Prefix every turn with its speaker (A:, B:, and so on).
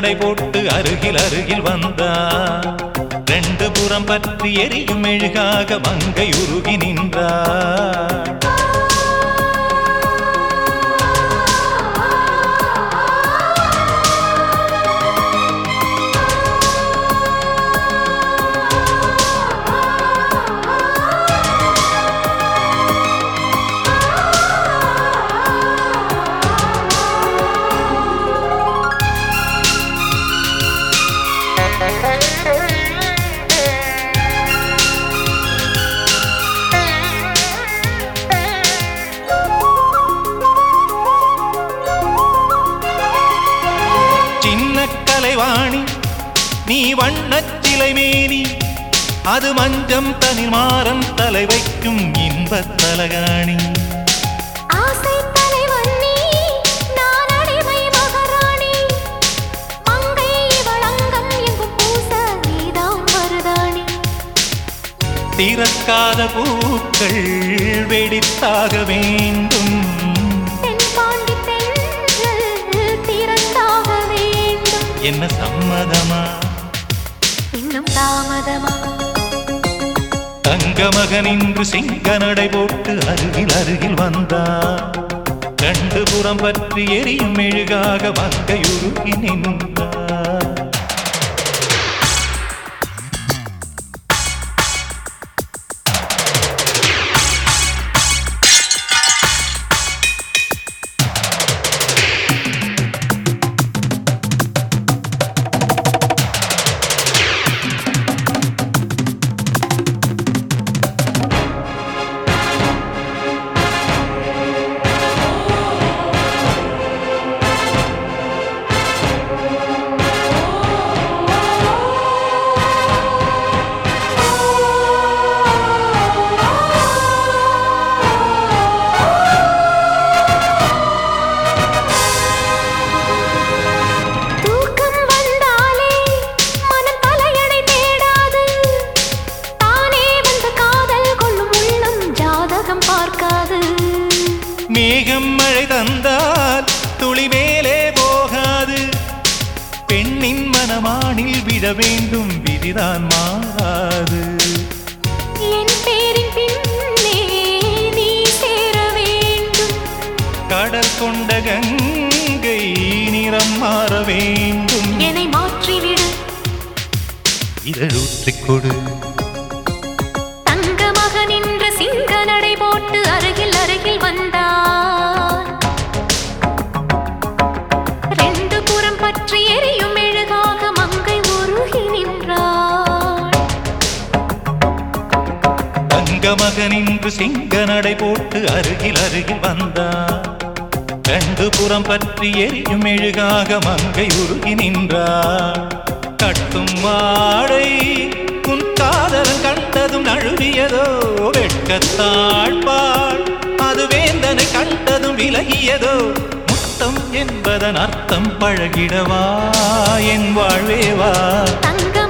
A: நடை போட்டு அருகில் அருகில் வந்தார் ரெண்டு புறம் பற்றி எரியும் மெழுகாக மங்கை உருகி நின்றார் சின்ன கலைவாணி நீ வண்ணச் சிலை மேனி அது மஞ்சம் தனி மாறன் தலை வைக்கும் இன்பத் தலகாணி
B: ஆசை தலைவன் நீ நான் அடிமை மகாராணி மங்கை வளங்கம் எங்கும் பூச நீதான் மருதாணி
A: திறக்காத பூக்கள் வெடித்தாக வேண்டும்
B: தென்பாண்டி தென்றல் திரண்டாக வேண்டும்
A: என்ன சம்மதமா
B: இன்னும் தாமதமா
A: தங்க மகன் இன்று சிங்க நடை போட்டு அருகில் அருகில் வந்தார் ரெண்டு புறம் பற்றி எரியும் மெழுகாக மங்கையுருகி நின்றார்
B: தூக்கம் வந்தாலே மனம் தலையணை தேடாது தானே வந்து காதல் கொள்ளும் உள்ளம் ஜாதகம் பார்க்காது
A: மேகம் மழை தந்தால் துளி மேலே போகாது பெண்ணின் மனமானில் விழ வேண்டும் விதிதான் மாறாது
B: என் பேரின் பின்னே நீ சேர வேண்டும்
A: கடல் கொண்ட கங்கை நிறம் மாற வேண்டும்
B: என்னை மாற்றிவிடு
A: இதழூற்றிக் கொடு
B: தங்க மகன் என்று சிங்க நடை போட்டு அருகில் அருகில் வந்தான் ரெண்டு புறம் பற்றி எரியும் மெழுகாக மங்கை உருகி நின்றாள்
A: தங்க மகன் இன்று சிங்க நடை போட்டு அருகில் அருகில் வந்தார் ரெண்டு புறம் பற்றி எரியும் மெழுகாக மங்கை உருகி நின்றார் கட்டும் வாடை உன் காதலன் கண்டதும் நழுவியதோ வெட்கத்தாழ்பாள் அது வேந்தனை கண்டதும் விலகியதோ முத்தம் என்பதன் அர்த்தம் பழகிடவா என் வாழ்வேவா
B: தங்க